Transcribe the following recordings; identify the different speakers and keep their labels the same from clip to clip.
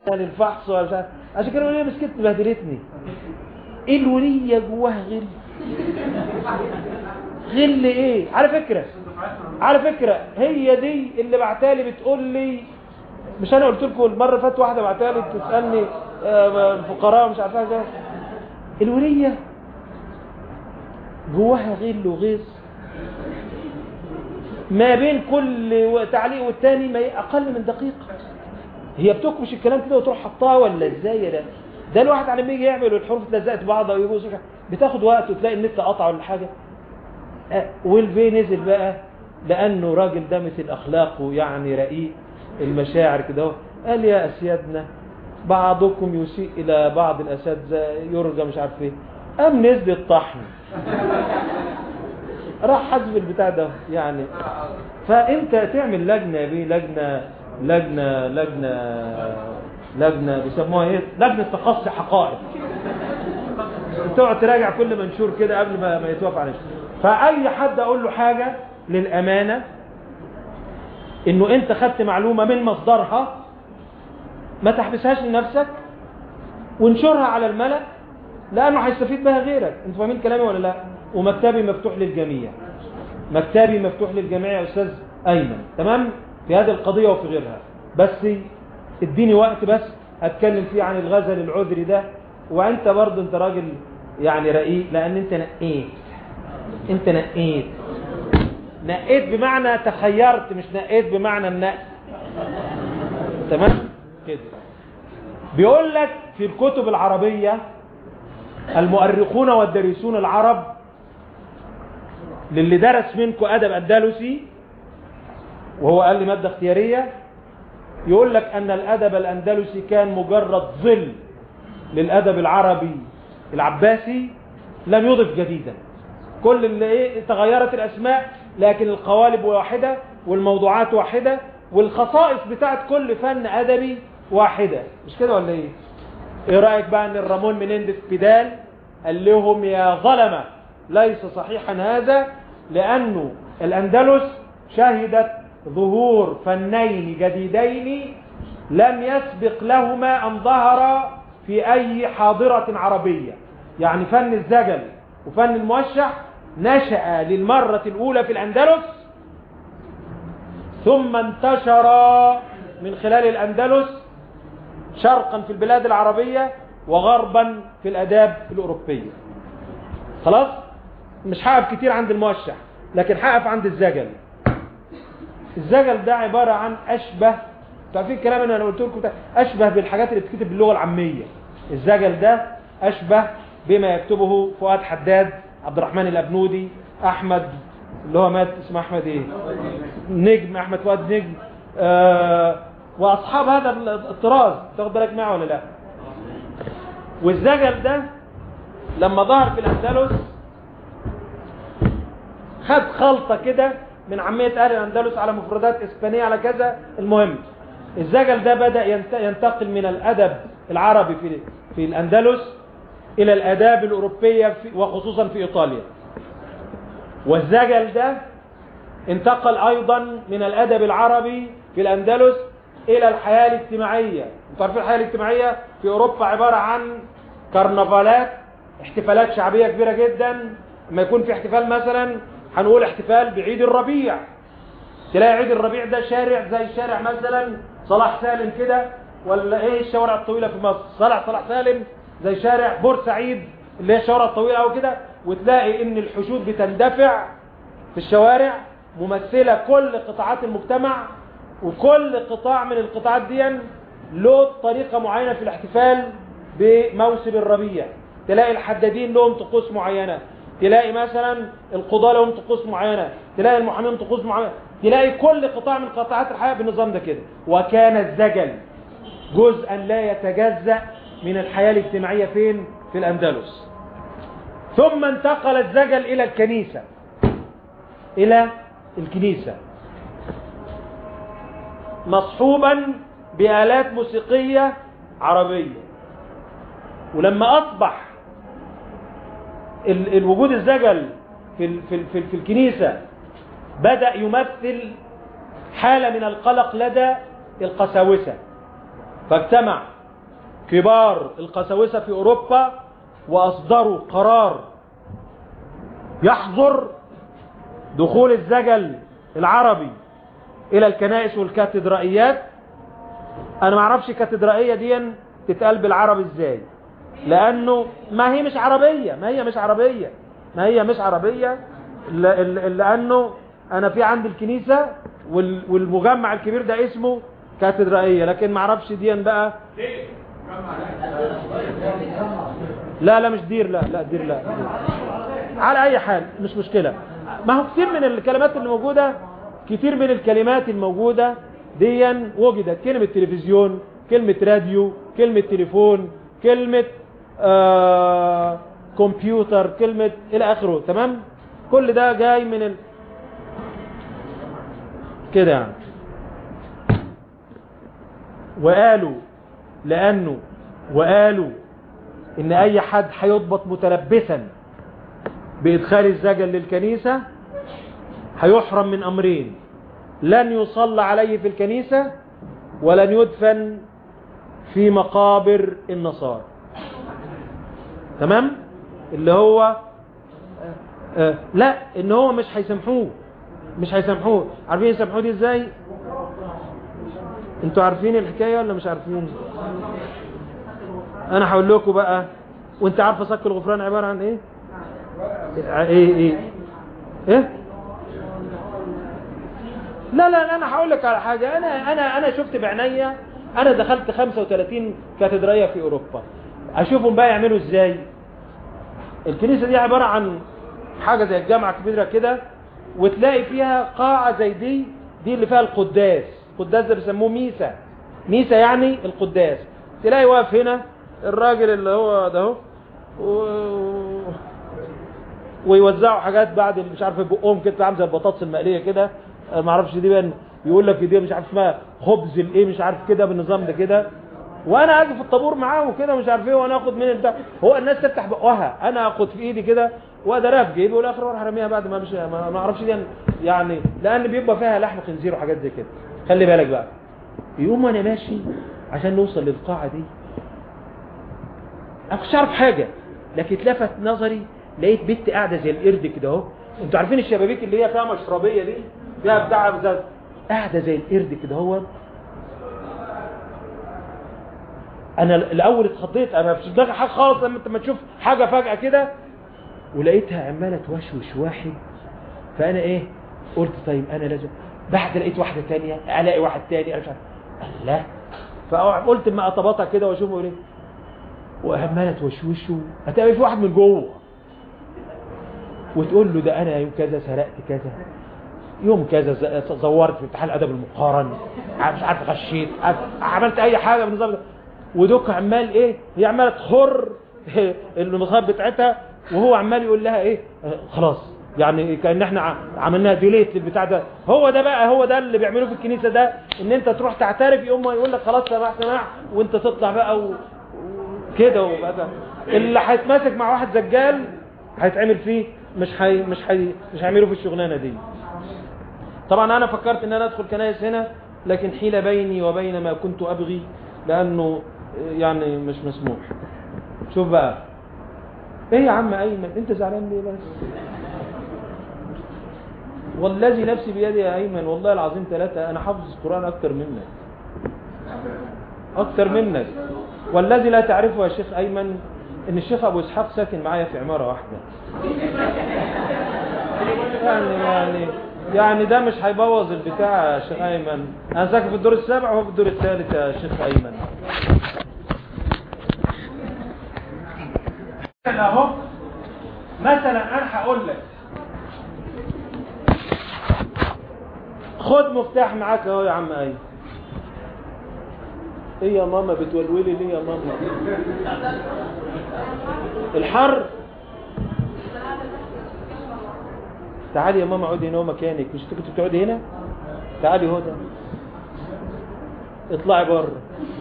Speaker 1: للفحص ولا مش عارف. عشان كده الولية مسكت بهدلتني الولية جواها غل غل ايه على فكرة على فكرة هي دي اللي بعتالي بتقول لي مش انا قلت لكم المرة اللي فاتت واحدة بعتالي تسألني آه، الفقراء مش عارفها ازاي الولية جواها غل وغيظ ما بين كل تعليق والتاني ما ي- اقل من دقيقة هي بتكمش الكلام كده وتروح حطها ولا ازاي يا ده ده الواحد على ما يجي يعمل والحروف اتلزقت بعضها ويبوظ بتاخد وقت وتلاقي النت قطع ولا حاجه آه، والفي نزل بقى لانه راجل ده مثل اخلاقه يعني رقيق المشاعر كده هو. قال يا اسيادنا بعضكم يسيء الى بعض الاساتذه يرجى مش عارف ايه قام نزل الطحن راح حذف البتاع ده يعني فانت تعمل لجنه بيه لجنه لجنه لجنه لجنه بيسموها ايه لجنه تقصي حقائق تقعد تراجع كل منشور كده قبل ما ما يتوافق عليه فاي حد اقول له حاجه للامانه انه انت خدت معلومه من مصدرها ما تحبسهاش لنفسك وانشرها على الملأ لانه هيستفيد بها غيرك انتوا فاهمين كلامي ولا لا ومكتبي مفتوح للجميع مكتبي مفتوح للجميع يا استاذ ايمن تمام في هذه القضيه وفي غيرها بس اديني وقت بس اتكلم فيه عن الغزل العذري ده وانت برضه انت راجل يعني رقيق لان انت نقيت انت نقيت نقيت بمعنى تخيرت مش نقيت بمعنى النقل تمام كده بيقول لك في الكتب العربية المؤرخون والدارسون العرب للي درس منكم أدب أندلسي وهو قال لي مادة اختيارية يقول لك أن الأدب الأندلسي كان مجرد ظل للأدب العربي العباسي لم يضف جديدا كل اللي ايه تغيرت الأسماء لكن القوالب واحدة والموضوعات واحدة والخصائص بتاعت كل فن أدبي واحدة مش كده ولا ايه ايه رأيك بقى ان الرامون منينديز بيدال قال لهم يا ظلمة ليس صحيحا هذا لأنه الأندلس شهدت ظهور فنين جديدين لم يسبق لهما أن ظهر في أي حاضرة عربية يعني فن الزجل وفن الموشح نشأ للمرة الأولى في الأندلس ثم انتشر من خلال الأندلس شرقا في البلاد العربية وغربا في الأداب الأوروبية خلاص مش هقف كتير عند الموشح لكن هقف عند الزجل الزجل ده عبارة عن أشبه تعرفين الكلام اللي أنا قلت لكم ده أشبه بالحاجات اللي بتكتب باللغة العامية الزجل ده أشبه بما يكتبه فؤاد حداد عبد الرحمن الأبنودي أحمد اللي هو مات اسمه أحمد إيه نجم أحمد فؤاد نجم آه وأصحاب هذا الطراز تاخد بالك معه ولا لا والزجل ده لما ظهر في الأندلس خد خلطة كده من عامية أهل الأندلس على مفردات إسبانية على كذا المهم الزجل ده بدأ ينتقل من الأدب العربي في في الأندلس إلى الآداب الأوروبية وخصوصا في إيطاليا والزجل ده انتقل أيضا من الأدب العربي في الأندلس إلى الحياة الاجتماعية انتوا عارفين الحياة الاجتماعية في أوروبا عبارة عن كرنفالات احتفالات شعبية كبيرة جدا لما يكون في احتفال مثلا هنقول احتفال بعيد الربيع تلاقي عيد الربيع ده شارع زي شارع مثلا صلاح سالم كده ولا ايه الشوارع الطويلة في مصر صلاح صلاح سالم زي شارع بورسعيد اللي هي الشوارع الطويلة او كده وتلاقي ان الحشود بتندفع في الشوارع ممثلة كل قطاعات المجتمع وكل قطاع من القطاعات دي له طريقة معينة في الاحتفال بموسم الربيع تلاقي الحدادين لهم طقوس معينة تلاقي مثلا القضاة لهم طقوس معينة تلاقي المحامين طقوس معينة تلاقي كل قطاع من قطاعات الحياة بالنظام ده كده وكان الزجل جزءا لا يتجزأ من الحياة الاجتماعية فين في الأندلس ثم انتقل الزجل إلى الكنيسة إلى الكنيسة مصحوبا بآلات موسيقية عربية ولما أصبح ال الوجود الزجل في, ال في, ال في, ال في الكنيسة بدأ يمثل حالة من القلق لدى القساوسة فاجتمع كبار القساوسة في أوروبا وأصدروا قرار يحظر دخول الزجل العربي إلى الكنائس والكاتدرائيات أنا ما اعرفش كاتدرائية دي تتقال بالعربي إزاي لأنه ما هي مش عربية ما هي مش عربية ما هي مش عربية لأنه أنا في عند الكنيسة والمجمع الكبير ده اسمه كاتدرائية لكن ما اعرفش دي بقى لا لا مش دير لا لا دير لا على اي حال مش مشكلة ما هو كثير من الكلمات اللي موجودة كثير من الكلمات الموجودة ديا وجدت كلمة تلفزيون كلمة راديو كلمة تليفون كلمة آه كمبيوتر كلمة الى اخره تمام كل ده جاي من ال... كده يعني وقالوا لانه وقالوا ان اي حد هيضبط متلبسا بادخال الزجل للكنيسة هيحرم من امرين لن يصلى عليه في الكنيسة ولن يدفن في مقابر النصارى تمام اللي هو آه آه لا ان هو مش هيسامحوه مش هيسامحوه عارفين يسامحوه دي ازاي انتوا عارفين الحكاية ولا مش عارفين انا هقول لكم بقى وانت عارفه صك الغفران عبارة عن ايه ايه ايه ايه لا لا انا هقول لك على حاجة انا انا انا شفت بعينيا انا دخلت 35 كاتدرائية في اوروبا اشوفهم بقى يعملوا ازاي الكنيسة دي عبارة عن حاجة زي الجامعة كبيرة كده وتلاقي فيها قاعة زي دي دي اللي فيها القداس القداس ده بيسموه ميسا ميسا يعني القداس تلاقي واقف هنا الراجل اللي هو ده اهو و... ويوزعوا حاجات بعد مش عارف بقهم كده عامل زي البطاطس المقليه كده ما اعرفش دي بقى يقول لك دي مش عارف اسمها خبز الايه مش عارف كده بالنظام ده كده وانا اجي في الطابور معاهم كده مش عارف ايه وانا اخد من البتاع هو الناس تفتح بقها انا اخد في ايدي كده واقدر في جيبي والاخر اروح ارميها بعد ما مش ما اعرفش دي يعني لان بيبقى فيها لحم خنزير وحاجات زي كده خلي بالك بقى يقوم وانا ماشي عشان نوصل للقاعه دي انا كنتش اعرف حاجه لكن اتلفت نظري لقيت بنت قاعده زي القرد كده اهو انتوا عارفين الشبابيك اللي هي فيها مشربيه دي فيها بتاع بزاز قاعده زي القرد كده اهو انا الاول اتخضيت انا مش دماغي حاجه خالص لما انت ما تشوف حاجه فجاه كده ولقيتها عماله توشوش واحد فانا ايه قلت طيب انا لازم بعد لقيت واحده ثانيه الاقي واحد ثاني انا مش عارف لا فقلت اما اطبطها كده واشوفه ايه وعماله توشوشه هتلاقي في واحد من جوه وتقول له ده انا يوم كذا سرقت كذا يوم كذا زورت في امتحان الادب المقارن مش عارف غشيت عملت اي حاجه بالنظام ده ودوك عمال ايه هي عماله تخر المصاب بتاعتها وهو عمال يقول لها ايه خلاص يعني كان احنا عملناها ديليت للبتاع ده هو ده بقى هو ده اللي بيعملوه في الكنيسه ده ان انت تروح تعترف يقوم يقول لك خلاص سماح سماح وانت تطلع بقى وكده وبقى اللي هيتماسك مع واحد زجال هيتعمل فيه مش حي مش حي مش هيعملوا في الشغلانه دي طبعا انا فكرت ان انا ادخل كنايس هنا لكن حيل بيني وبين ما كنت ابغي لانه يعني مش مسموح شوف بقى ايه يا عم ايمن انت زعلان ليه بس والذي نفسي بيدي يا ايمن والله العظيم ثلاثة انا حافظ القرآن اكتر منك اكتر منك والذي لا تعرفه يا شيخ ايمن ان الشيخ ابو اسحاق ساكن معايا في عمارة واحدة يعني يعني يعني ده مش هيبوظ البتاع يا شيخ ايمن انا ساكن في الدور السابع وهو في الدور الثالث يا شيخ ايمن اهو مثلا انا هقول لك خد مفتاح معاك اهو يا عم ايمن ايه يا ماما بتولولي ليه يا ماما الحر تعالي يا ماما اقعدي هنا مكانك مش انت كنت بتقعدي هنا تعالي هدى اطلعي بره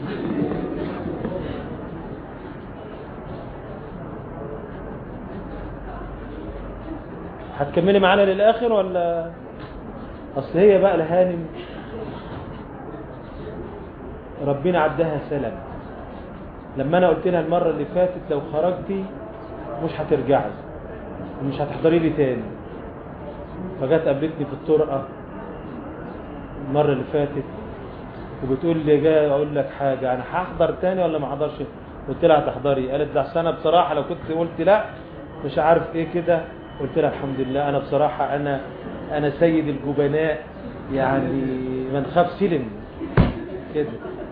Speaker 1: هتكملي معانا للاخر ولا اصل هي بقى الهانم ربنا عدها سلام لما انا قلت لها المرة اللي فاتت لو خرجتي مش هترجعي مش هتحضري لي تاني فجت قابلتني في الطرقة المرة اللي فاتت وبتقول لي جاي اقول لك حاجة انا هحضر تاني ولا ما احضرش قلت لها هتحضري قالت ده أصل انا بصراحة لو كنت قلت لا مش عارف ايه كده قلت لها الحمد لله انا بصراحة انا انا سيد الجبناء يعني من خاف سلم كده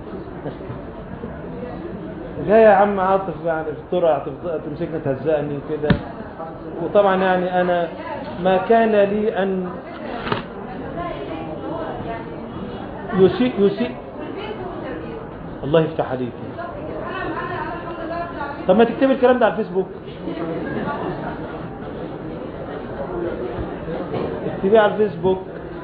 Speaker 1: جاي يا عم عاطف يعني في الطرق هتفض- تمسكني تهزقني وكده وطبعا يعني انا ما كان لي ان يسيء يسيء الله يفتح عليك طب ما تكتبي الكلام ده على الفيسبوك اكتبيه على الفيسبوك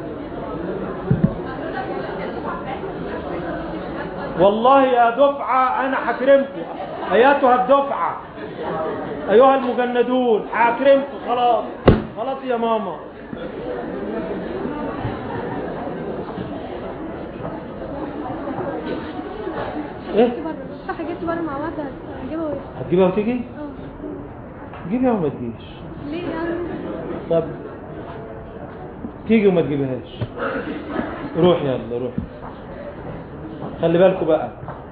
Speaker 1: والله يا دفعة أنا حكرمكم أياتها الدفعة أيها المجندون حكرمكم خلاص خلاص يا ماما إيه
Speaker 2: جبت بره صح جبت بره مع واحدة هجيبها وإيه؟
Speaker 1: هتجيبها وتيجي
Speaker 2: اه
Speaker 1: جيبها وما تجيش
Speaker 2: ليه يعني
Speaker 1: طب تيجي وما تجيبهاش روح يلا روح خلي بالكم بقى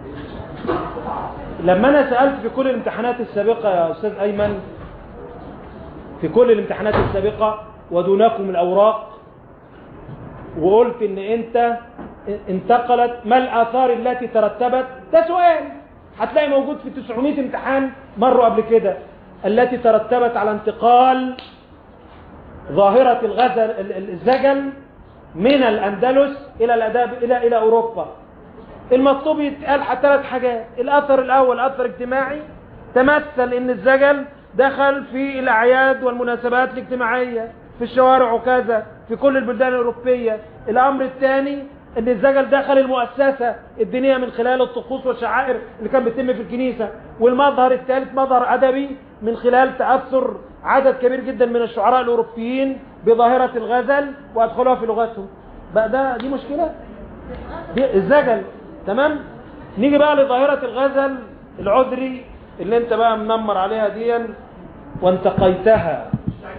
Speaker 1: لما انا سألت في كل الامتحانات السابقة يا استاذ ايمن في كل الامتحانات السابقة ودونكم الاوراق وقلت ان انت انتقلت ما الاثار التي ترتبت ده سؤال هتلاقي موجود في 900 امتحان مروا قبل كده التي ترتبت على انتقال ظاهرة الغزل ال- ال- الزجل من الأندلس إلى الأداب إلى إلى أوروبا المطلوب يتقال حتى ثلاث حاجات الأثر الأول أثر اجتماعي تمثل إن الزجل دخل في الأعياد والمناسبات الاجتماعية في الشوارع وكذا في كل البلدان الأوروبية الأمر الثاني إن الزجل دخل المؤسسة الدينية من خلال الطقوس والشعائر اللي كان بتتم في الكنيسة والمظهر الثالث مظهر أدبي من خلال تأثر عدد كبير جدا من الشعراء الأوروبيين بظاهرة الغزل وأدخلوها في لغتهم بقى ده دي مشكلة دي الزجل تمام نيجي بقى لظاهرة الغزل العذري اللي انت بقى منمر عليها ديا وانتقيتها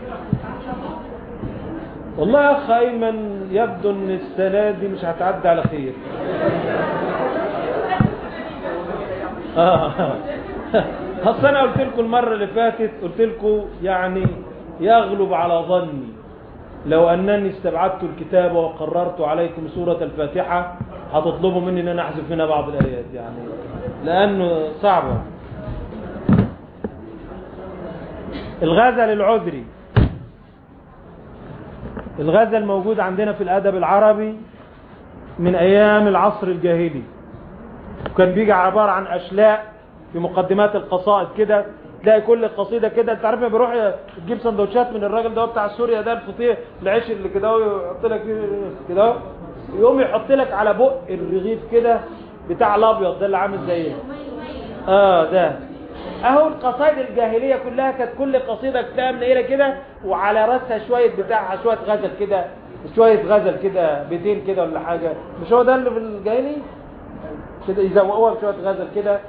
Speaker 1: والله يا اخ ايمن يبدو ان السنة دي مش هتعدي على خير اه اصل انا قلت لكم المرة اللي فاتت قلت لكم يعني يغلب على ظني لو انني استبعدت الكتاب وقررت عليكم سورة الفاتحة هتطلبوا مني ان انا احذف منها بعض الايات يعني لانه صعبة الغزل العذري الغزل موجود عندنا في الادب العربي من ايام العصر الجاهلي وكان بيجي عبارة عن اشلاء في مقدمات القصائد كده تلاقي كل قصيدة كده انت عارف بيروح تجيب سندوتشات من الراجل ده بتاع سوريا ده الفطير العيش اللي كده ويحط لك كده اهو. يقوم يحط لك على بق الرغيف كده بتاع الابيض ده اللي عامل زي ايه اه ده اهو القصائد الجاهليه كلها كانت كل قصيده كتاب منيله كده وعلى راسها شويه بتاعها شويه غزل كده شويه غزل كده بيتين كده ولا حاجه مش هو ده اللي في الجاهلي كده يزوقوها بشويه غزل كده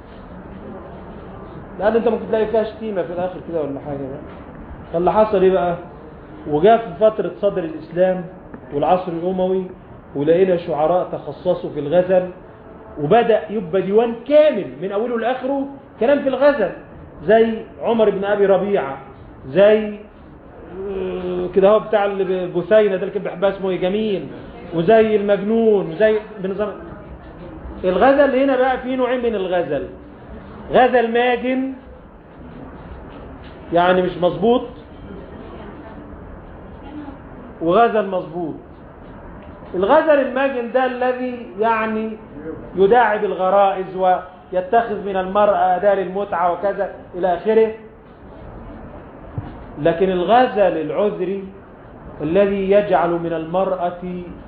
Speaker 1: لان انت ممكن تلاقي فيها شتيمه في الاخر كده ولا حاجه بقى فاللي حصل ايه بقى وجاء في فتره صدر الاسلام والعصر الاموي ولقينا شعراء تخصصوا في الغزل وبدأ يبقى ديوان كامل من أوله لآخره كلام في الغزل زي عمر بن أبي ربيعة زي آه، كده هو بتاع البثينة ده اللي كان بيحبها اسمه إيه؟ جميل وزي المجنون وزي بنظام الغزل هنا بقى فيه نوعين من الغزل غزل ماجن يعني مش مظبوط وغزل مظبوط الغزل الماجن ده الذي يعني يداعب الغرائز ويتخذ من المرأة أداة للمتعة وكذا إلى آخره لكن الغزل العذري الذي يجعل من المرأة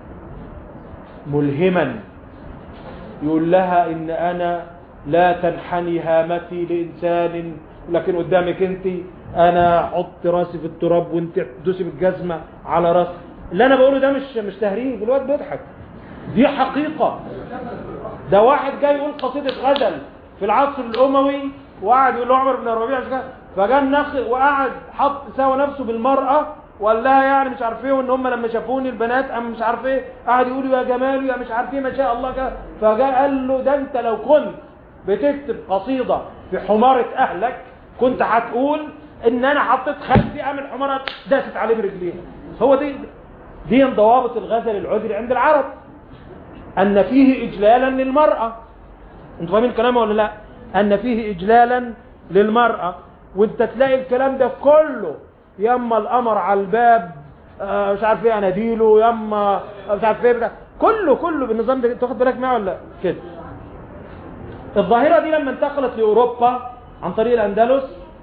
Speaker 1: ملهما يقول لها إن أنا لا تنحني هامتي لإنسان لكن قدامك أنت أنا أحط راسي في التراب وأنت تدوسي بالجزمة على راسي اللي أنا بقوله ده مش مش تهريج الواد بيضحك دي حقيقة ده واحد جاي يقول قصيدة غزل في العصر الاموي وقعد يقول له عمر بن الربيع مش كده فجاء النخ وقعد حط ساوى نفسه بالمراه وقال لها يعني مش عارف ايه وان هم لما شافوني البنات ام مش عارف ايه قعد يقولوا يا جمال يا مش عارف ايه ما شاء الله كده فجاء قال له ده انت لو كنت بتكتب قصيده في حماره اهلك كنت هتقول ان انا حطيت خلفي قام الحماره داست عليه برجليها هو دي دي ضوابط الغزل العذري عند العرب ان فيه اجلالا للمراه انتوا فاهمين الكلام ولا لا ان فيه اجلالا للمراه وانت تلاقي الكلام ده كله ياما القمر على الباب آه مش عارف ايه اناديله ياما مش عارف ايه بتاع. كله كله بالنظام ده تاخد بالك معاه ولا لا كده الظاهره دي لما انتقلت لاوروبا عن طريق الاندلس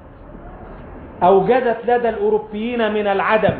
Speaker 1: اوجدت لدى الاوروبيين من العدم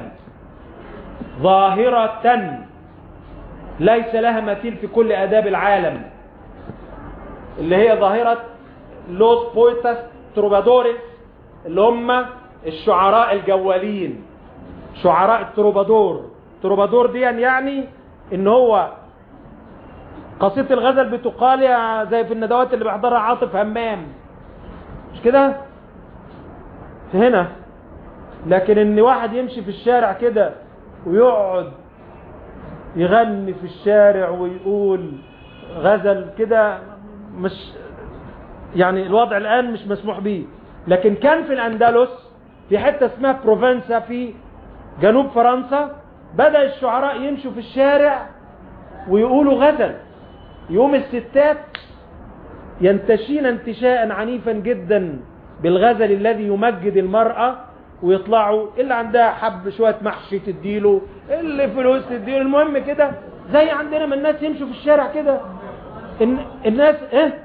Speaker 1: ظاهره ليس لها مثيل في كل اداب العالم اللي هي ظاهره لوس بويتاس تروبادوريس اللي هم الشعراء الجوالين شعراء التروبادور تروبادور دي يعني ان هو قصيدة الغزل بتقال يا زي في الندوات اللي بيحضرها عاطف همام مش كده هنا لكن ان واحد يمشي في الشارع كده ويقعد يغني في الشارع ويقول غزل كده مش يعني الوضع الآن مش مسموح به لكن كان في الأندلس في حتة اسمها بروفنسا في جنوب فرنسا بدأ الشعراء يمشوا في الشارع ويقولوا غزل يوم الستات ينتشين انتشاء عنيفا جدا بالغزل الذي يمجد المرأة ويطلعوا اللي عندها حب شوية محشي تديله اللي فلوس تديله المهم كده زي عندنا ما الناس يمشوا في الشارع كده الن- الناس ايه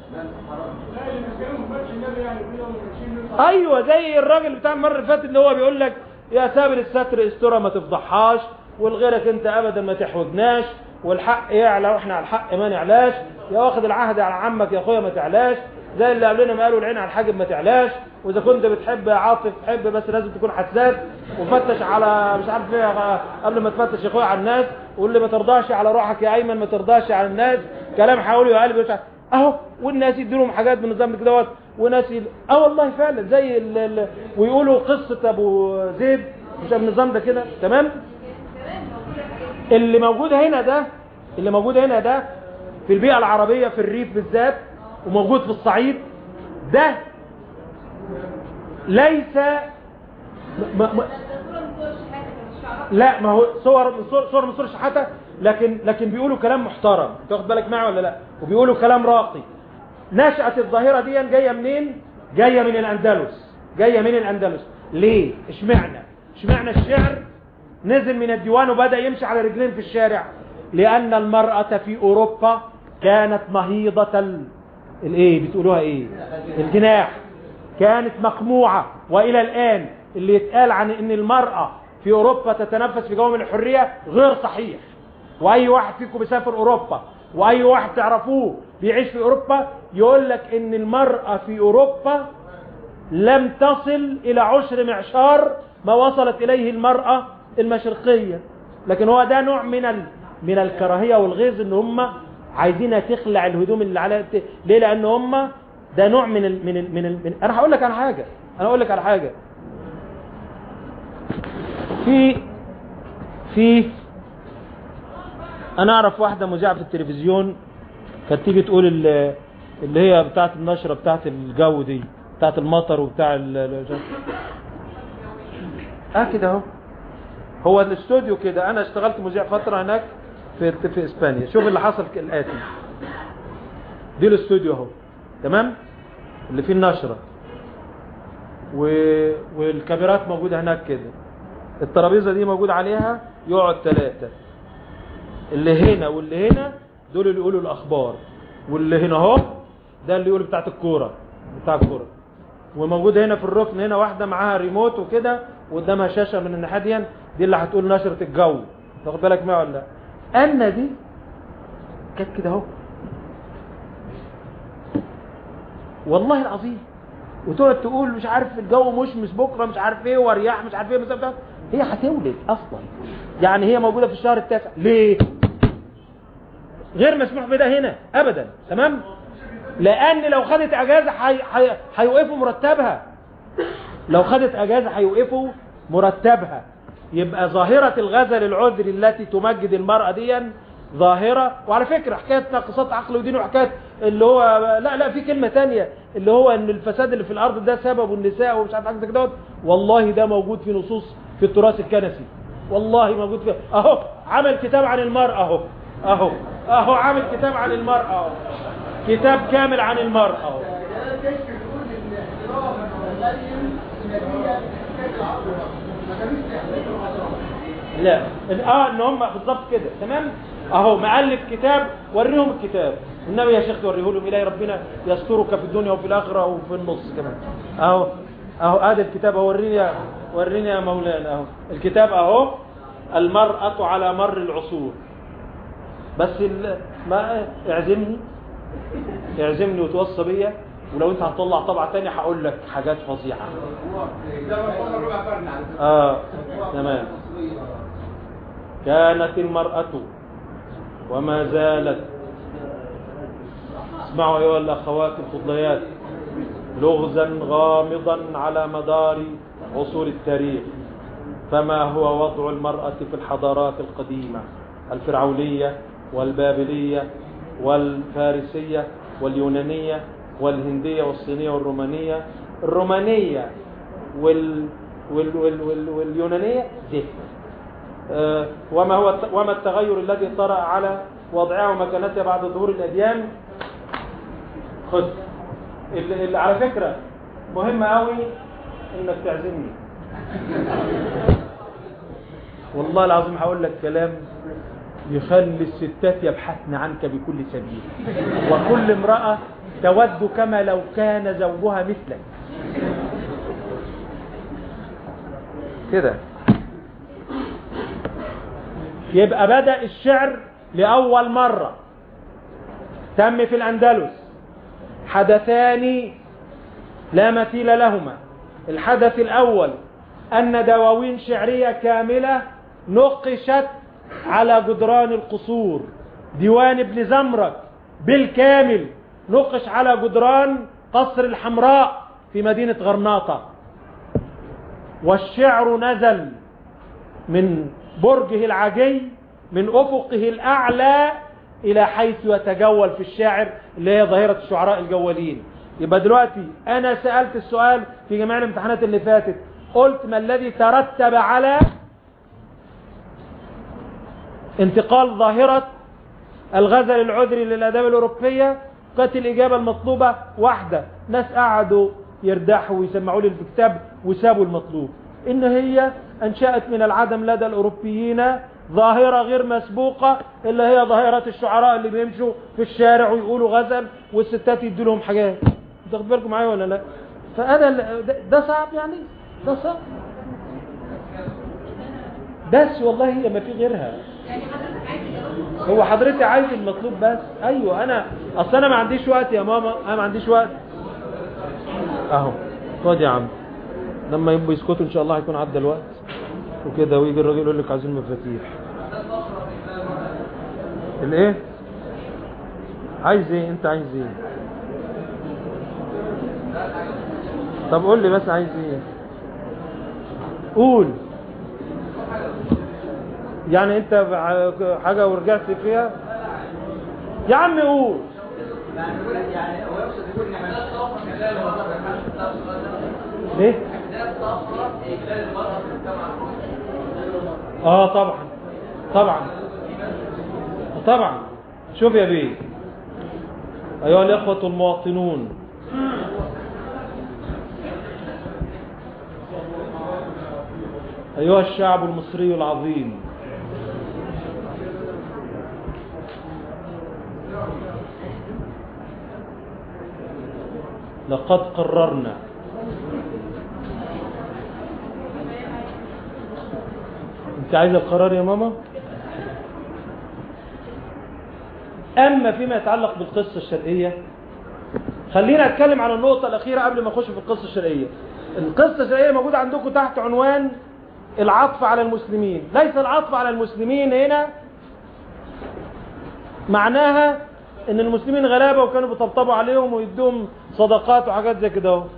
Speaker 1: ايوه زي الراجل بتاع المره اللي فاتت اللي هو بيقول لك يا سابر الستر استرة ما تفضحهاش والغيرك انت ابدا ما تحوجناش والحق يعلى واحنا على الحق ما نعلاش يا واخد العهد على عمك يا اخويا ما تعلاش زي اللي قبلنا ما قالوا العين على الحاجب ما تعلاش واذا كنت بتحب يا عاطف حب بس لازم تكون حساس وفتش على مش عارف ايه قبل ما تفتش يا اخويا على الناس واللي ما ترضاش على روحك يا ايمن ما ترضاش على الناس كلام حاولي يا قلبي مش عارف اهو والناس يديلهم حاجات من النظام كده دوت وناس يل... اه والله فعلا زي ال... ال... ويقولوا قصة ابو زيد مش النظام ده كده تمام اللي موجود هنا ده اللي موجود هنا ده في البيئة العربية في الريف بالذات وموجود في الصعيد ده ليس م... م... لا ما هو صور من صور, صور من صور شحاتة لكن لكن بيقولوا كلام محترم تاخد بالك معي ولا لا وبيقولوا كلام راقي نشأت الظاهرة دي جاية منين جاية من الأندلس جاية من الأندلس ليه اشمعنى اشمعنى الشعر نزل من الديوان وبدأ يمشي على رجلين في الشارع لأن المرأة في أوروبا كانت مهيضة ال... الايه بتقولوها ايه الجناح كانت مقموعة وإلى الآن اللي يتقال عن ان المرأة في أوروبا تتنفس في جو من الحرية غير صحيح وأي واحد فيكم بيسافر أوروبا وأي واحد تعرفوه بيعيش في أوروبا يقول لك ان المرأة في أوروبا لم تصل إلى عشر معشار ما وصلت إليه المرأة المشرقية لكن هو ده نوع من ال... من الكراهية والغيظ ان هم عايزينها تخلع الهدوم اللي عليها ليه لان هم ده نوع من ال... من ال... من, ال... من انا هقول لك على حاجة انا هقول لك على حاجة في في انا اعرف واحدة مذيعة في التلفزيون كانت تيجي تقول ال- اللي هي بتاعت النشرة بتاعت الجو دي بتاعت المطر وبتاع ال... ال- اه كده اهو هو الاستوديو كده انا اشتغلت مذيع فترة هناك في في اسبانيا شوف اللي حصل الاتي دي الاستوديو اهو تمام اللي فيه النشرة و... والكاميرات موجودة هناك كده الترابيزة دي موجود عليها يقعد ثلاثة اللي هنا واللي هنا دول اللي يقولوا الاخبار واللي هنا اهو ده اللي يقول بتاعت الكوره بتاع الكوره وموجود هنا في الركن هنا واحده معاها ريموت وكده وقدامها شاشه من الناحيه دي دي اللي هتقول نشره الجو تاخد بالك معايا ولا لا انا دي كانت كده اهو والله العظيم وتقعد تقول مش عارف الجو مشمس بكره مش عارف ايه ورياح مش عارف ايه مش عارف إيه. هي هتولد اصلا يعني هي موجوده في الشهر التاسع ليه غير مسموح بده هنا ابدا تمام لان لو خدت اجازة هي- هي- هيوقفوا مرتبها لو خدت اجازة هيوقفوا مرتبها يبقى ظاهرة الغزل العذري التي تمجد المرأة دي ظاهرة وعلى فكرة حكاية ناقصات عقل ودين وحكاية اللي هو لا لا في كلمة تانية اللي هو ان الفساد اللي في الارض ده سببه النساء ومش عارف حاجة زي كده والله ده موجود في نصوص في التراث الكنسي والله موجود في اهو عمل كتاب عن المرأة اهو اهو اهو عامل كتاب عن المرأة اهو كتاب كامل عن المرأة اهو لا اه ان هم بالظبط كده تمام اهو مؤلف كتاب وريهم الكتاب النبي يا شيخ توريه لهم الهي ربنا يسترك في الدنيا وفي الاخره وفي النص كمان اهو اهو هذا الكتاب اهو وريني يا وريني يا مولانا اهو الكتاب اهو المرأة على مر العصور بس ال... ما اعزمني اعزمني وتوصى بيا ولو انت هتطلع طبعة تانية هقول لك حاجات فظيعة اه تمام كانت المرأة وما زالت اسمعوا أيها الأخوات الفضليات لغزا غامضا على مدار عصور التاريخ فما هو وضع المرأة في الحضارات القديمة الفرعونية والبابلية والفارسية واليونانية والهندية والصينية والرومانية الرومانية وال وال وال وال واليونانية زفت آه، وما هو الت- وما التغير الذي طرأ على وضعها ومكانتها بعد ظهور الأديان خد اللي اللي على فكرة مهم قوي انك تعزمني والله العظيم هقول لك كلام يخلي الستات يبحثن عنك بكل سبيل وكل امرأة تود كما لو كان زوجها مثلك كده يبقى بدأ الشعر لأول مرة تم في الأندلس حدثان لا مثيل لهما الحدث الأول أن دواوين شعرية كاملة نقشت على جدران القصور ديوان ابن زمرك بالكامل نقش على جدران قصر الحمراء في مدينة غرناطة والشعر نزل من برجه العجي من أفقه الأعلى إلى حيث يتجول في الشاعر اللي هي ظاهرة الشعراء الجوالين يبقى دلوقتي أنا سألت السؤال في جميع الامتحانات اللي فاتت قلت ما الذي ترتب على انتقال ظاهرة الغزل العذري للآداب الأوروبية كانت الإجابة المطلوبة واحدة ناس قعدوا يردحوا ويسمعوا لي في الكتاب وسابوا المطلوب إن هي أنشأت من العدم لدى الأوروبيين ظاهرة غير مسبوقة اللي هي ظاهرة الشعراء اللي بيمشوا في الشارع ويقولوا غزل والستات يدوا لهم حاجات تاخد بالكم معايا ولا لا فهذا ال- ده- ده صعب يعني ده صعب بس والله هي ما في غيرها هو حضرتك عايز المطلوب بس ايوه انا اصل انا ما عنديش وقت يا ماما انا ما عنديش وقت اهو خد يا عم لما يبقوا يسكتوا ان شاء الله هيكون عدى الوقت وكده ويجي الراجل يقول لك عايزين مفاتيح الايه عايز ايه انت عايز ايه طب قول لي بس عايز ايه قول يعني انت ع- حاجة ورجعت فيها يا عم قول ليه اه طبعا طبعا طبعا شوف يا بيه ايها الاخوة المواطنون ايها الشعب المصري العظيم لقد قررنا انت عايز القرار يا ماما اما فيما يتعلق بالقصة الشرقية خلينا اتكلم عن النقطة الاخيرة قبل ما اخش في القصة الشرقية القصة الشرقية موجودة عندكم تحت عنوان العطف على المسلمين ليس العطف على المسلمين هنا معناها ان المسلمين غلابة وكانوا بيطبطبوا عليهم ويدوهم صدقات وحاجات زي كده اهو.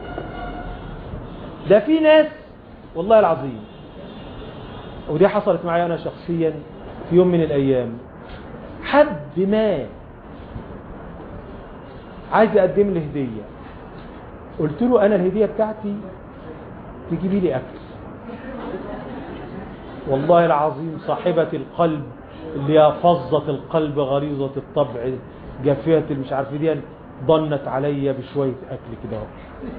Speaker 1: ده في ناس والله العظيم ودي حصلت معايا انا شخصيا في يوم من الايام حد ما عايز اقدم لي هدية قلت له انا الهدية بتاعتي تجيبي لي اكل والله العظيم صاحبة القلب اللي هي فظة القلب غليظة الطبع جافية مش عارف دي ضنت عليا بشوية اكل كده اهو.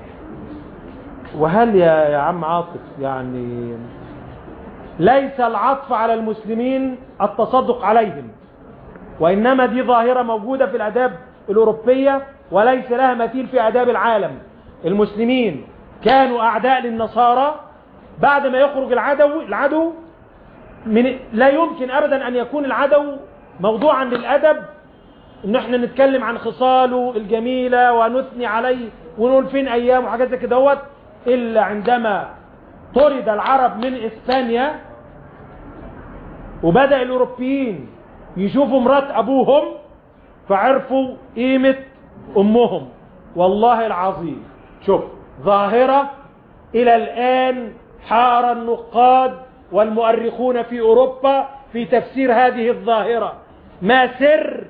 Speaker 1: وهل يا يا عم عاطف يعني ليس العطف على المسلمين التصدق عليهم وإنما دي ظاهرة موجودة في الأداب الأوروبية وليس لها مثيل في أداب العالم المسلمين كانوا أعداء للنصارى بعد ما يخرج العدو العدو من لا يمكن أبدا أن يكون العدو موضوعا للأدب ان احنا نتكلم عن خصاله الجميلة ونثني عليه ونقول فين ايام وحاجات زي كده دوت الا عندما طرد العرب من اسبانيا وبدأ الاوروبيين يشوفوا مرات ابوهم فعرفوا قيمة امهم والله العظيم شوف ظاهرة الى الان حار النقاد والمؤرخون في اوروبا في تفسير هذه الظاهرة ما سر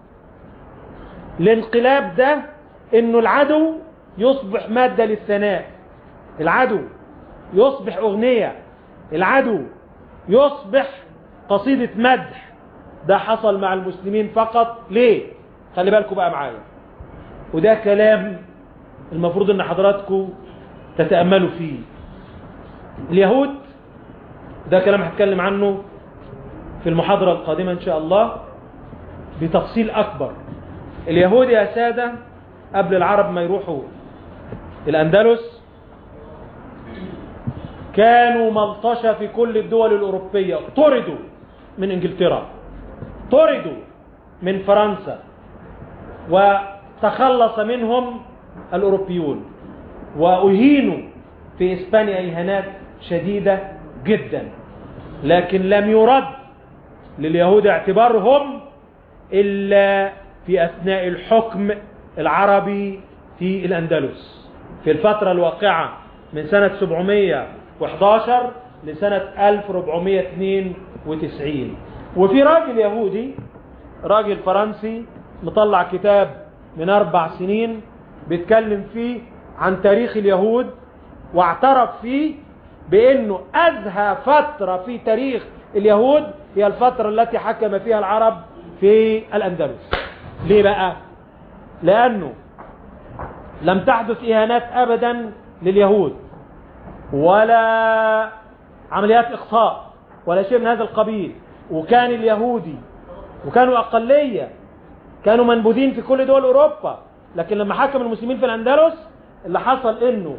Speaker 1: الانقلاب ده انه العدو يصبح مادة للثناء العدو يصبح اغنية العدو يصبح قصيدة مدح ده حصل مع المسلمين فقط ليه خلي بالكم بقى معايا وده كلام المفروض ان حضراتكم تتأملوا فيه اليهود ده كلام هتكلم عنه في المحاضرة القادمة ان شاء الله بتفصيل اكبر اليهود يا سادة قبل العرب ما يروحوا الأندلس كانوا ملطشة في كل الدول الأوروبية طردوا من إنجلترا طردوا من فرنسا وتخلص منهم الأوروبيون وأهينوا في إسبانيا إهانات شديدة جدا لكن لم يرد لليهود اعتبارهم إلا في أثناء الحكم العربي في الأندلس في الفترة الواقعة من سنة 711 لسنة 1492 وفي راجل يهودي راجل فرنسي مطلع كتاب من أربع سنين بيتكلم فيه عن تاريخ اليهود واعترف فيه بأنه أزهى فترة في تاريخ اليهود هي الفترة التي حكم فيها العرب في الأندلس ليه بقى لأنه لم تحدث إهانات أبدا لليهود ولا عمليات إخطاء ولا شيء من هذا القبيل وكان اليهودي وكانوا أقلية كانوا منبوذين في كل دول أوروبا لكن لما حكم المسلمين في الأندلس اللي حصل إنه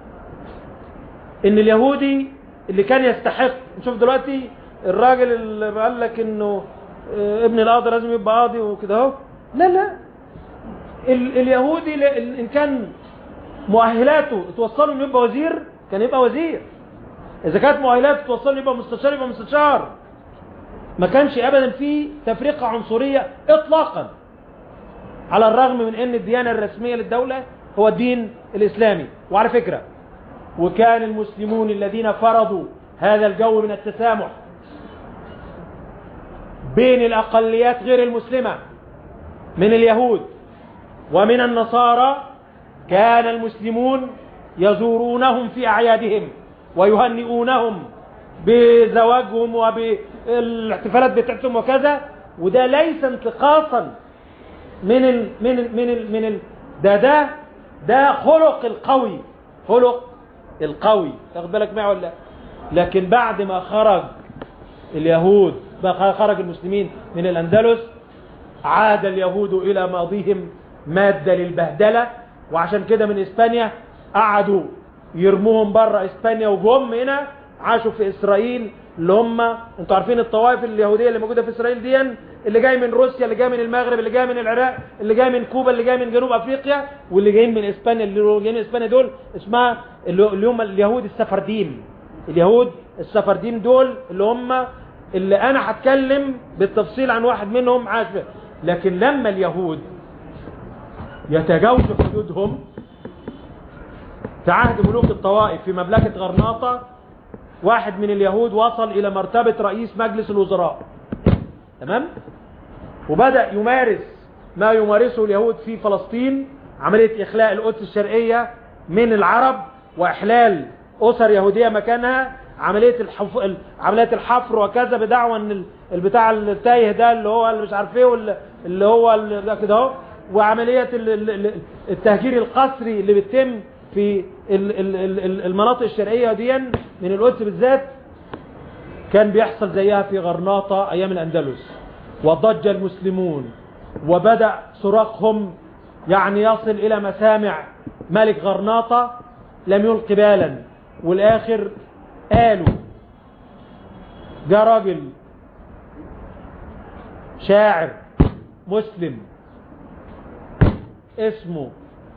Speaker 1: إن اليهودي اللي كان يستحق نشوف دلوقتي الراجل اللي قال لك إنه ابن القاضي لازم يبقى قاضي وكده اهو لا لا ال اليهودي ل- ان كان مؤهلاته توصله انه يبقى وزير كان يبقى وزير اذا كانت مؤهلاته توصله انه يبقى مستشار يبقى مستشار ما كانش ابدا في تفرقة عنصرية اطلاقا على الرغم من ان الديانة الرسمية للدولة هو الدين الاسلامي وعلى فكرة وكان المسلمون الذين فرضوا هذا الجو من التسامح بين الأقليات غير المسلمة من اليهود ومن النصارى كان المسلمون يزورونهم في أعيادهم ويهنئونهم بزواجهم وبالاحتفالات بتاعتهم وكذا وده ليس انتقاصا من ال من ال من ال من ال ده ده ده خلق القوي خلق القوي تاخد بالك معي ولا لا؟ لكن بعد ما خرج اليهود بقى خرج المسلمين من الأندلس عاد اليهود إلى ماضيهم مادة للبهدلة وعشان كده من إسبانيا قعدوا يرموهم بره إسبانيا وجم هنا عاشوا في إسرائيل اللي هم انتوا عارفين الطوائف اليهودية اللي موجودة في إسرائيل دي اللي جاي من روسيا اللي جاي من المغرب اللي جاي من العراق اللي جاي من كوبا اللي جاي من جنوب أفريقيا واللي جايين من إسبانيا اللي جايين من إسبانيا دول اسمها اللي هم اليهود السفرديم اليهود السفرديم دول اللي هم اللي انا هتكلم بالتفصيل عن واحد منهم عاش لكن لما اليهود يتجاوزوا حدودهم في عهد ملوك الطوائف في مملكة غرناطة واحد من اليهود وصل إلى مرتبة رئيس مجلس الوزراء تمام وبدأ يمارس ما يمارسه اليهود في فلسطين عملية إخلاء القدس الشرقية من العرب وإحلال أسر يهودية مكانها عملية الحف... ال- عملية الحفر وكذا بدعوى ان ال- البتاع التايه ده اللي هو اللي مش عارف ايه وال- اللي هو ال- ده كده اهو وعملية ال- ال- ال- التهجير القسري اللي بيتم في ال- ال- ال- ال- المناطق الشرقية دي من القدس بالذات كان بيحصل زيها في غرناطة أيام الأندلس وضج المسلمون وبدأ صراخهم يعني يصل إلى مسامع ملك غرناطة لم يلق بالا والآخر قالوا جاء راجل شاعر مسلم اسمه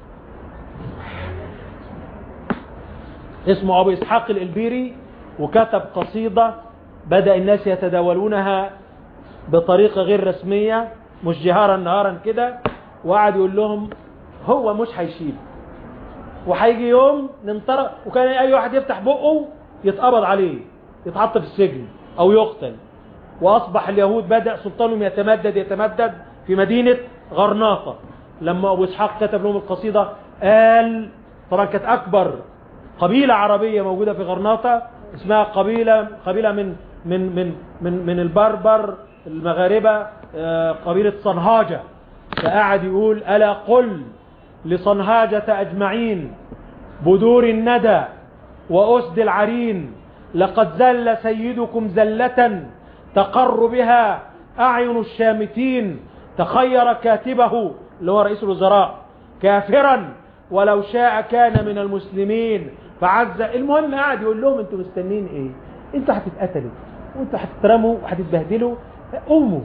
Speaker 1: اسمه أبو إسحاق الإلبيري وكتب قصيدة بدأ الناس يتداولونها بطريقة غير رسمية مش جهارا نهارا كده وقعد يقول لهم هو مش هيشيل وهيجي يوم ننطرق وكان اي واحد يفتح بقه يتقبض عليه يتحط في السجن او يقتل واصبح اليهود بدأ سلطانهم يتمدد يتمدد في مدينة غرناطة لما ابو اسحاق كتب لهم القصيدة قال طبعا كانت اكبر قبيلة عربية موجودة في غرناطة اسمها قبيلة قبيلة من من من من من البربر المغاربة آه، قبيلة صنهاجة فقعد يقول ألا قل لصنهاجة أجمعين بدور الندى وأسد العرين لقد زل سيدكم زلة تقر بها أعين الشامتين تخير كاتبه اللي هو رئيس الوزراء كافرا ولو شاء كان من المسلمين فعز المهم قاعد يقول لهم انتوا مستنين ايه انتوا هتتقتلوا وانتوا هتترموا وهتتبهدلوا قوموا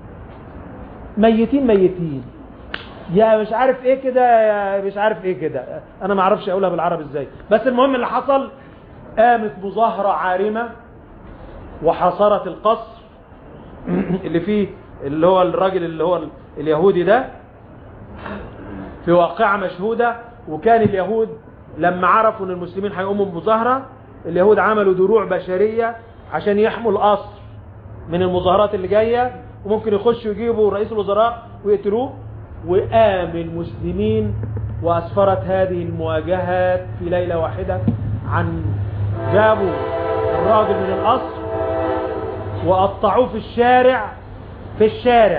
Speaker 1: ميتين ميتين يا مش عارف ايه كده يا مش عارف ايه كده انا ما اعرفش اقولها بالعربي ازاي بس المهم اللي حصل قامت مظاهرة عارمة وحاصرت القصر اللي فيه اللي هو الراجل اللي هو اليهودي ده في واقعة مشهودة وكان اليهود لما عرفوا ان المسلمين هيقوموا بمظاهرة اليهود عملوا دروع بشرية عشان يحموا القصر من المظاهرات اللي جاية وممكن يخشوا يجيبوا رئيس الوزراء ويقتلوه وقام المسلمين وأسفرت هذه المواجهات في ليلة واحدة عن جابوا الراجل من القصر وقطعوه في الشارع في الشارع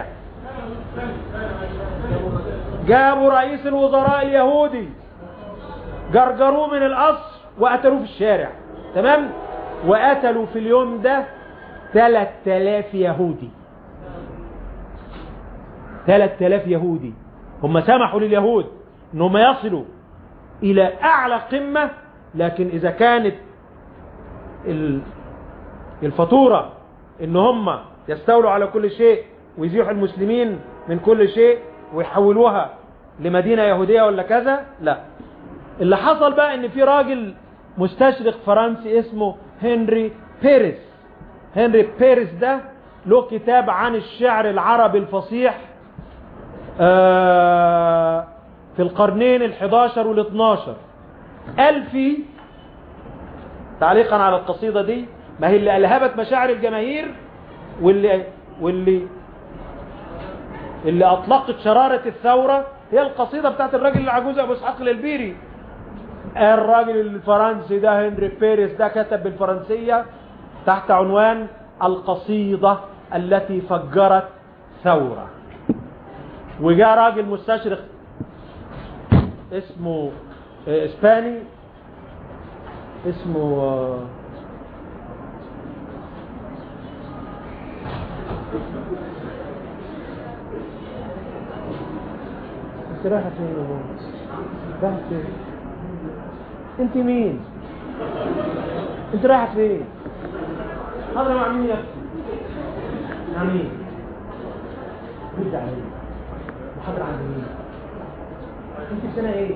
Speaker 1: جابوا رئيس الوزراء اليهودي جرجروه من القصر وقتلوه في الشارع تمام وقتلوا في اليوم ده 3000 يهودي 3000 يهودي هم سمحوا لليهود انهم يصلوا الى اعلى قمة لكن اذا كانت ال- الفاتورة ان هم يستولوا على كل شيء ويزيحوا المسلمين من كل شيء ويحولوها لمدينة يهودية ولا كذا لا اللي حصل بقى ان في راجل مستشرق فرنسي اسمه هنري بيريس هنري بيريس ده له كتاب عن الشعر العربي الفصيح آه، في القرنين الحداشر والاثناشر قال فيه تعليقا على القصيدة دي ما هي اللي ألهبت مشاعر الجماهير واللي واللي اللي أطلقت شرارة الثورة هي القصيدة بتاعت الراجل العجوز أبو إسحاق الإلبيري الراجل الفرنسي ده هنري بيريس ده كتب بالفرنسية تحت عنوان القصيدة التي فجرت ثورة وجاء راجل مستشرق اسمه آه، اسباني اسمه آه، انت رايحه فين يا ماما رايحه فين انت مين انت رايحه فين هذا مع مين يا اختي مع مين رد علي محاضرة عند مين انت في سنة ايه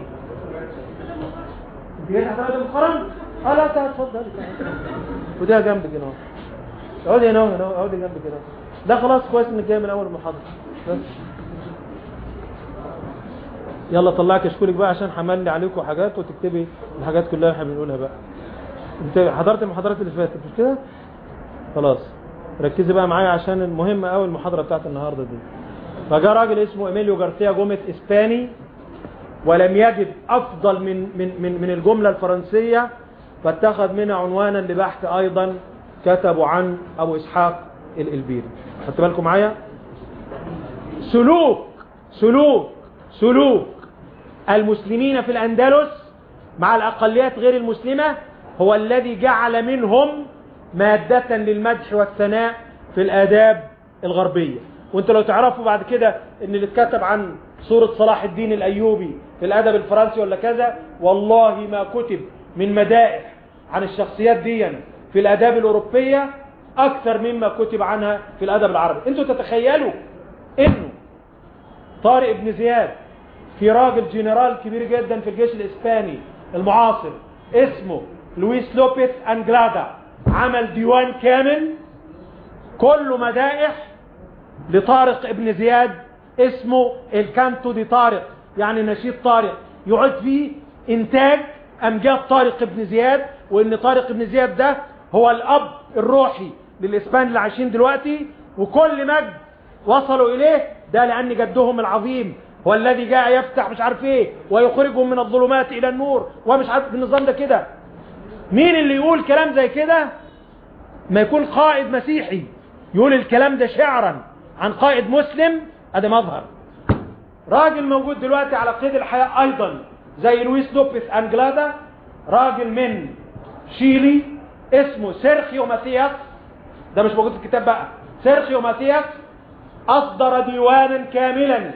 Speaker 1: انت جاي تحت رجل القرن اه لا تعال اتفضل تعال وده جنبك هنا اهو. اقعدي هنا اهو، هنا اهو، اقعدي جنبك هنا ده خلاص كويس انك جاي من اول المحاضرة بس يلا طلع كشكولك بقى عشان حملني عليكم حاجات وتكتبي الحاجات كلها اللي احنا بنقولها بقى انت حضرت المحاضرات اللي فاتت مش كده خلاص ركزي بقى معايا عشان المهم قوي المحاضره بتاعت النهارده دي فجاء راجل اسمه ايميليو جارسيا جوميز اسباني ولم يجد افضل من من من من الجمله الفرنسيه فاتخذ منها عنوانا لبحث ايضا كتبوا عن ابو اسحاق الالبيري خدت بالكم معايا سلوك سلوك سلوك المسلمين في الأندلس مع الأقليات غير المسلمة هو الذي جعل منهم مادة للمدح والثناء في الآداب الغربية وانت لو تعرفوا بعد كده ان اللي اتكتب عن صورة صلاح الدين الأيوبي في الأدب الفرنسي ولا كذا والله ما كتب من مدائح عن الشخصيات دي في الآداب الأوروبية أكثر مما كتب عنها في الأدب العربي انتوا تتخيلوا انه طارق بن زياد في راجل جنرال كبير جدا في الجيش الاسباني المعاصر اسمه لويس لوبيس انجلادا عمل ديوان كامل كله مدائح لطارق ابن زياد اسمه الكانتو دي طارق يعني نشيد طارق يعد فيه انتاج امجاد طارق ابن زياد وان طارق ابن زياد ده هو الاب الروحي للاسبان اللي عايشين دلوقتي وكل مجد وصلوا اليه ده لان جدهم العظيم هو الذي جاء يفتح مش عارف ايه ويخرجهم من الظلمات الى النور ومش عارف النظام ده كده مين اللي يقول كلام زي كده ما يكون قائد مسيحي يقول الكلام ده شعرا عن قائد مسلم ادي مظهر راجل موجود دلوقتي على قيد الحياة ايضا زي لويس لوبيس انجلادا راجل من شيلي اسمه سيرخيو ماتياس ده مش موجود في الكتاب بقى سيرخيو ماتياس اصدر ديوانا كاملا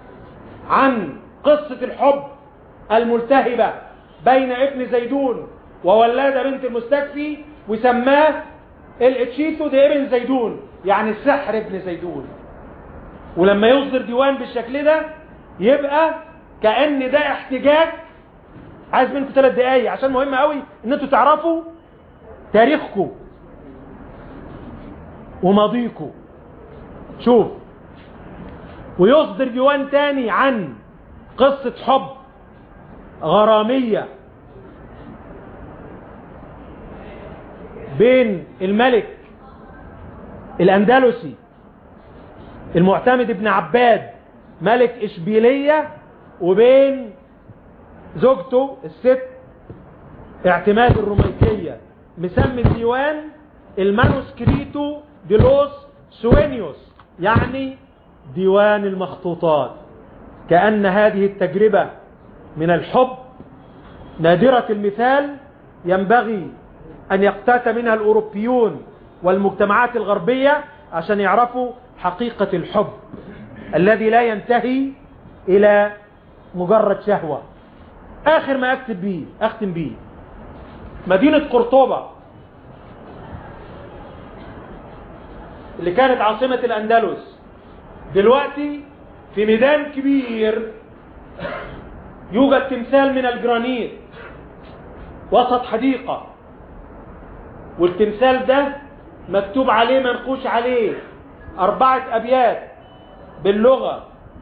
Speaker 1: عن قصة الحب الملتهبة بين ابن زيدون وولادة بنت المستكفي وسماه الاتشيتو دي ابن زيدون يعني السحر ابن زيدون ولما يصدر ديوان بالشكل ده يبقى كأن ده احتجاج عايز منكم ثلاث دقايق عشان مهم قوي ان انتوا تعرفوا تاريخكم وماضيكم شوف ويصدر ديوان تاني عن قصة حب غرامية بين الملك الأندلسي المعتمد ابن عباد ملك إشبيلية وبين زوجته الست اعتماد الرومانسية مسمي الديوان المانوسكريتو دي لوس سوينيوس يعني ديوان المخطوطات كأن هذه التجربة من الحب نادرة المثال ينبغي أن يقتات منها الأوروبيون والمجتمعات الغربية عشان يعرفوا حقيقة الحب الذي لا ينتهي إلى مجرد شهوة آخر ما أكتب بيه أختم بيه مدينة قرطبة اللي كانت عاصمة الأندلس دلوقتي في ميدان كبير يوجد تمثال من الجرانيت وسط حديقة والتمثال ده مكتوب عليه منقوش عليه أربعة أبيات باللغة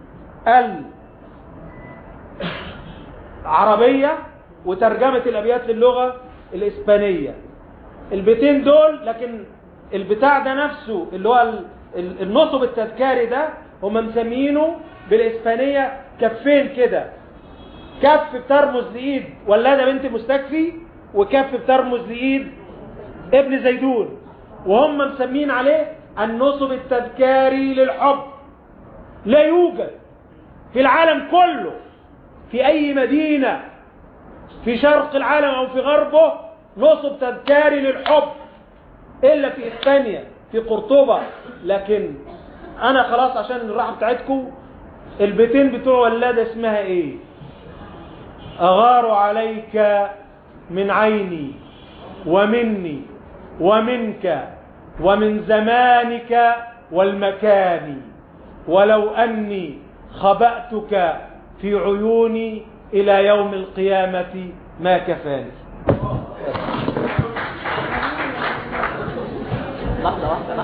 Speaker 1: العربية وترجمة الأبيات للغة الإسبانية البيتين دول لكن البتاع ده نفسه اللي هو النصب التذكاري ده هم مسمينه بالإسبانية كفين كده كف بترمز لإيد ولادة بنت مستكفي وكف بترمز لإيد ابن زيدون وهم مسمين عليه النصب التذكاري للحب لا يوجد في العالم كله في أي مدينة في شرق العالم أو في غربه نصب تذكاري للحب إلا في إسبانيا في قرطبة لكن أنا خلاص عشان الراحة بتاعتكم البيتين بتوع ولادة اسمها إيه أغار عليك من عيني ومني ومنك ومن زمانك والمكان ولو أني خبأتك في عيوني إلى يوم القيامة ما كفاني
Speaker 3: لحظة واحدة